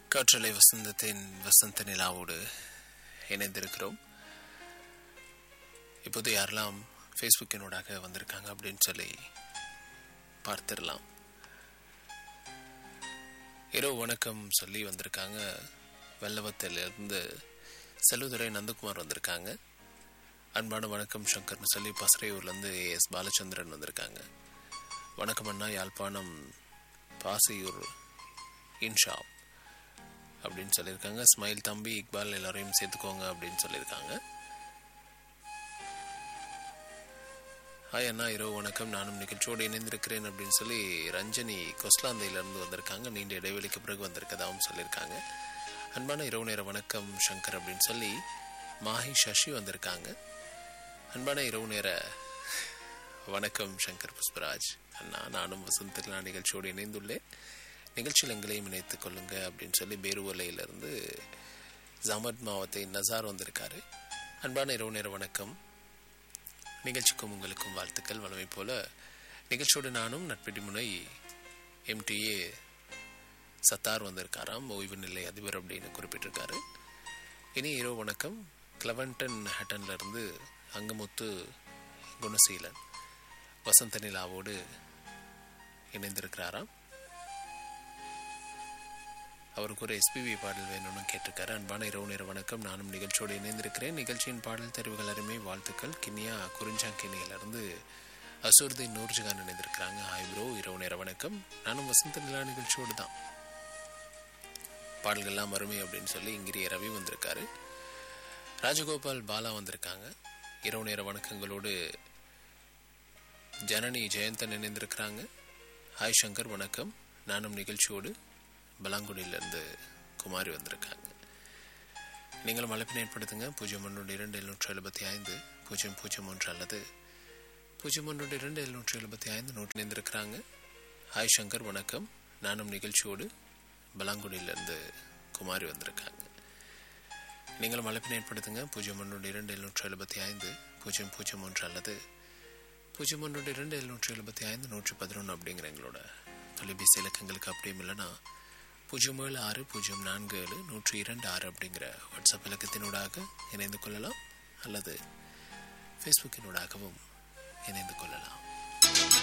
காற்றலை வசந்தத்தின் வசந்த நிலாவோடு இணைந்திருக்கிறோம் இப்போது யாரெல்லாம் ஃபேஸ்புக்கினூடாக வந்திருக்காங்க அப்படின்னு சொல்லி பார்த்துடலாம் இரவு வணக்கம் சொல்லி வந்திருக்காங்க வெள்ளவத்திலிருந்து செல்வதுரை நந்தகுமார் வந்திருக்காங்க அன்பான வணக்கம் சங்கர்னு சொல்லி பசறையூர்லேருந்து எஸ் பாலச்சந்திரன் வந்திருக்காங்க வணக்கம் அண்ணா யாழ்ப்பாணம் பாசையூர் இன்ஷா அப்படின்னு சொல்லியிருக்காங்க ஸ்மைல் தம்பி இக்பால் எல்லாரையும் சேர்த்துக்கோங்க அப்படின்னு சொல்லியிருக்காங்க ஹாய் அண்ணா இரவு வணக்கம் நானும் நிகழ்ச்சியோடு இணைந்திருக்கிறேன் அப்படின்னு சொல்லி ரஞ்சனி கொஸ்லாந்தையிலேருந்து வந்திருக்காங்க நீண்ட இடைவெளிக்கு பிறகு வந்திருக்கதாகவும் சொல்லியிருக்காங்க அன்பான இரவு நேர வணக்கம் சங்கர் அப்படின்னு சொல்லி மாஹி சஷி வந்திருக்காங்க அன்பான இரவு நேர வணக்கம் சங்கர் புஷ்பராஜ் அண்ணா நானும் வசந்திலா நிகழ்ச்சியோடு இணைந்துள்ளேன் நிகழ்ச்சியில் எங்களையும் இணைத்துக் கொள்ளுங்க அப்படின்னு சொல்லி பேருவலையிலிருந்து ஜாமத் மாவத்தை நசார் வந்திருக்காரு அன்பான இரவு நேர வணக்கம் நிகழ்ச்சிக்கும் உங்களுக்கும் வாழ்த்துக்கள் வளமை போல நிகழ்ச்சியோடு நானும் நட்பெட்டி முனை எம்டிஏ சத்தார் வந்திருக்காராம் ஓய்வு நிலை அதிபர் அப்படின்னு குறிப்பிட்டிருக்காரு இனி இரவு வணக்கம் கிளவன்டன் ஹட்டன்ல இருந்து அங்கமுத்து குணசீலன் வசந்த நிலாவோடு இணைந்திருக்கிறாராம் அவருக்கு ஒரு எஸ்பிபி பாடல் வேணும்னு கேட்டிருக்காரு அன்பான இரவு நேர வணக்கம் நானும் நிகழ்ச்சியோடு இணைந்திருக்கிறேன் நிகழ்ச்சியின் பாடல் தெரிவுகள் அருமை வாழ்த்துக்கள் கிண்ணியா குறிஞ்சாங்கிணியிலிருந்து அசூர்தீன் நூர்ஜகான் இணைந்திருக்கிறாங்க ஹாய் ப்ரோ இரவு நேர வணக்கம் நானும் வசந்த நிலா நிகழ்ச்சியோடு தான் பாடல்கள்லாம் அருமை அப்படின்னு சொல்லி இங்கிரிய ரவி வந்திருக்காரு ராஜகோபால் பாலா வந்திருக்காங்க இரவு நேர வணக்கங்களோடு ஜனனி ஜெயந்தன் இணைந்திருக்கிறாங்க ஹாய் சங்கர் வணக்கம் நானும் நிகழ்ச்சியோடு பலாங்குடியிலேருந்து குமாரி வந்திருக்காங்க நீங்களும் அழைப்பினை ஏற்படுத்துங்க பூஜ்ஜியம் ஒன்று இரண்டு எழுநூற்றி எழுபத்தி ஐந்து பூஜ்ஜியம் பூஜ்ஜியம் ஒன்று அல்லது பூஜ்ஜியம் ஒன்று இரண்டு எழுநூற்றி எழுபத்தி ஐந்து நூற்றி இணைந்திருக்கிறாங்க ஹாய் சங்கர் வணக்கம் நானும் நிகழ்ச்சியோடு பலாங்குடியிலேருந்து குமாரி வந்திருக்காங்க நீங்களும் அழைப்பினை ஏற்படுத்துங்க பூஜ்ஜியம் ஒன்று இரண்டு எழுநூற்றி எழுபத்தி ஐந்து பூஜ்ஜியம் பூஜ்ஜியம் ஒன்று அல்லது பூஜ்ஜியம் ஒன்று இரண்டு எழுநூற்றி எழுபத்தி ஐந்து நூற்றி பதினொன்று அப்படிங்கிற எங்களோட தொலைபேசி இலக்கங்களுக்கு அப்படியும் இல்லைன்னா பூஜ்ஜியம் ஏழு ஆறு பூஜ்ஜியம் நான்கு ஏழு நூற்றி இரண்டு ஆறு அப்படிங்கிற வாட்ஸ்அப் இலக்கத்தினூடாக இணைந்து கொள்ளலாம் அல்லது ஃபேஸ்புக்கினூடாகவும் இணைந்து கொள்ளலாம்